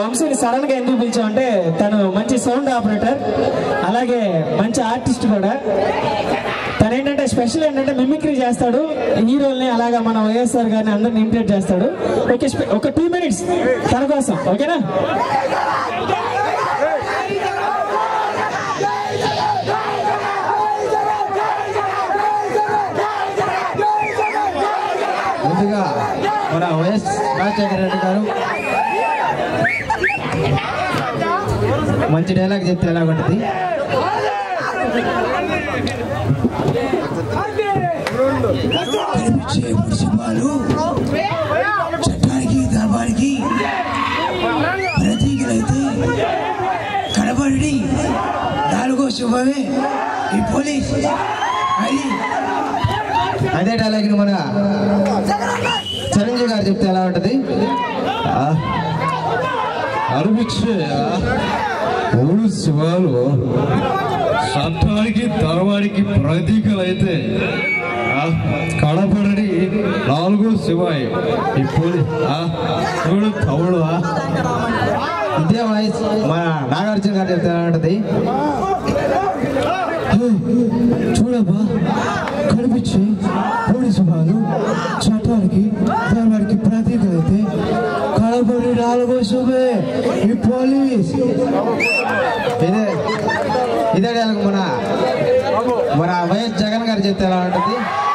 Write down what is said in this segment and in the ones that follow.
వంశీని సడన్ గా ఎందుకు పిలిచామంటే తను మంచి సౌండ్ ఆపరేటర్ అలాగే మంచి ఆర్టిస్ట్ కూడా తను ఏంటంటే స్పెషల్ ఏంటంటే మిమిక్రీ చేస్తాడు హీరోల్ని అలాగా మన వైఎస్ఆర్ గారిని అందరిని ఇమిటేట్ చేస్తాడు ఓకే స్పె- ఒక టూ మినిట్స్ తన కోసం ఓకేనా ముందుగా మన వైఎస్ రాజశేఖర రెడ్డి గారు మంచి డైలాగ్ చెప్తే ఎలా ఉంటుంది కనిపించే మున్సిపాలు చట్టానికి ధర్మానికి ప్రతీకలైతే కనబడి నాలుగో శుభమే ఈ పోలీస్ అది అదే డైలాగ్ మన చిరంజీవి గారు చెప్తే ఎలా ఉంటుంది అనిపించే మూడు శివాలు చట్టానికి ధర్మానికి ప్రతీకలైతే ఆ, కడపడని నాలుగో శివాయి ఈ పోలి ఆ, చూడు తమ్ముడు ఆ. ఇదే వాయిస్ మన నాగార్జున గారు చెప్తే ఎలా ఉంటుంది చూడబ్బా కనిపించే పోలీసు వాళ్ళు చట్టానికి ధర్మానికి ప్రతీకలైతే కనబడి నాలుగో శుభే ఈ పోలీస్ ఇదే ఇదే డైలాగ్ మన మన వైఎస్ జగన్ గారు చెప్తే ఎలా ఉంటుంది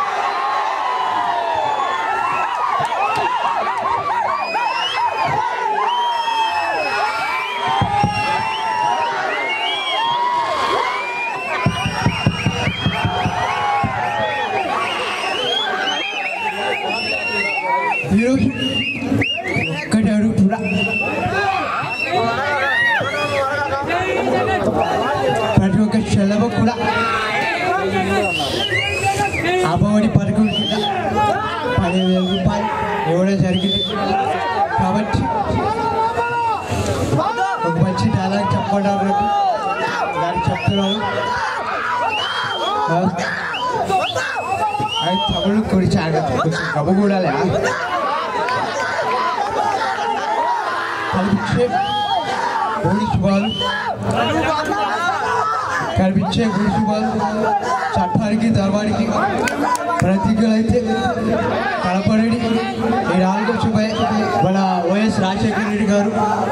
ఈరోజు ఒక్కటి అడుగుతున్నా ప్రతి ఒక్క చెలవ కూడా అమ్మఒడి పథకం కింద పదివేల రూపాయలు ఇవ్వడం జరిగింది కాబట్టి ఒక మంచి డైలాగ్ చెప్పడానికి దాన్ని చెప్తున్నాను అది తమిళ కొడి చాలా కొంచెం గబ్బ కూడా కనిపించే పోలీసు వాళ్ళు కనిపించే పోలీసు వాళ్ళు చట్టానికి ధర్మానికి ప్రతీకలైతే కనపడి ఈ నాలుగో శుభ మన వైఎస్ రాజశేఖర రెడ్డి గారు